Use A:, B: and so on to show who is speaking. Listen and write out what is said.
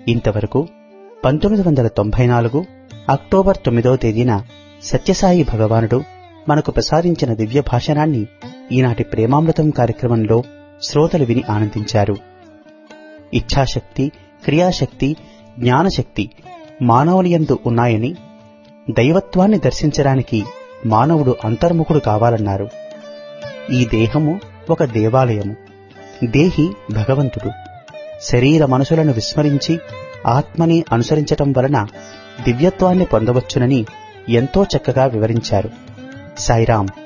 A: ఇంతవరకు పంతొమ్మిది వందల తొంభై నాలుగు అక్టోబర్ తొమ్మిదవ తేదీన సత్యసాయి భగవానుడు మనకు ప్రసాదించిన దివ్య భాషణాన్ని ఈనాటి ప్రేమామృతం కార్యక్రమంలో శ్రోతలు విని ఆనందించారు ఇచ్ఛాశక్తి క్రియాశక్తి జ్ఞానశక్తి మానవునియందు ఉన్నాయని దైవత్వాన్ని దర్శించడానికి మానవుడు అంతర్ముఖుడు కావాలన్నారు ఈ దేహము ఒక దేవాలయము దేహి భగవంతుడు శరీర మనసులను విస్మరించి ఆత్మని అనుసరించటం వలన దివ్యత్వాన్ని పొందవచ్చునని ఎంతో చక్కగా వివరించారు సాయిరాం